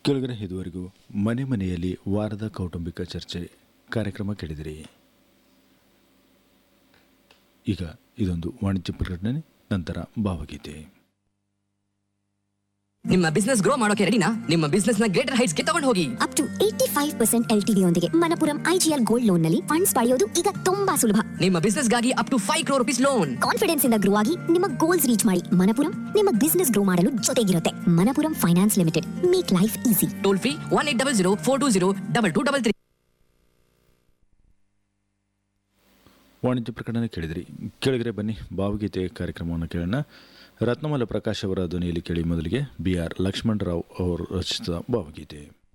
ಕೆಳಗಡೆ ಇದುವರೆಗೂ ಮನೆ ಮನೆಯಲ್ಲಿ ವಾರದ ಕೌಟುಂಬಿಕ ಚರ್ಚೆ ಕಾರ್ಯಕ್ರಮ ಕೇಳಿದಿರಿ ಈಗ ಇದೊಂದು ವಾಣಿಜ್ಯ ಪ್ರಕಟಣೆ ನಂತರ ಭಾವಗೀತೆ ನಿಮ್ಮ ಬಿಸ್ನೆಸ್ ಗ್ರೋ ಮಾಡೋಕೆ ರೆಡಿನಾ ನಿಮ್ಮ ಬಿಸ್ನೆಸ್ ನ ಗ್ರೇಟರ್ ಹೈಟ್ಸ್ ಗೆ ತಗೊಂಡು ಹೋಗಿ up to eighty five percent LTV ಯೊಂದಿಗೆ ಮನಪುರಂ ಐಜಿಎಲ್ ಗೋಲ್ಡ್ ಲೋನ್ ನಲ್ಲಿ ಫಂಡ್ಸ್ ಪಡೆಯೋದು ಈಗ ತುಂಬಾ ಸುಲಭ ನಿಮ್ಮ ಬಿಸ್ನೆಸ್ ಗಾಗಿ up to five crore rupees loan confidence ಇಂದ ಗ್ರೋ ಆಗಿ ನಿಮ್ಮ ಗೋಲ್ಸ್ ರೀಚ್ ಮಾಡಿ ಮನಪುರಂ ನಿಮ್ಮ ಬಿಸ್ನೆಸ್ ಗ್ರೋ ಮಾಡಲು ಜೊತೆಗಿರುತ್ತೆ Manappuram finance limited make life easy toll free one eight double zero four two zero double two double three ವಾಣಿಜ್ಯ ಪ್ರಕಟಣೆ ಕೇಳಿದಿರಿ ಕೆಳಗಡೆ ಬನ್ನಿ ಭಾವಗೀತೆ ಕಾರ್ಯಕ್ರಮವನ್ನು ಕೇಳೋಣ ರತ್ನಮಲ ಪ್ರಕಾಶ್ ಅವರ ಧ್ವನಿಯಲ್ಲಿ ಕೇಳಿ ಮೊದಲಿಗೆ ಬಿ ಆರ್ ಲಕ್ಷ್ಮಣರಾವ್ ಅವರು ರಚಿಸಿದ ಭಾವಗೀತೆ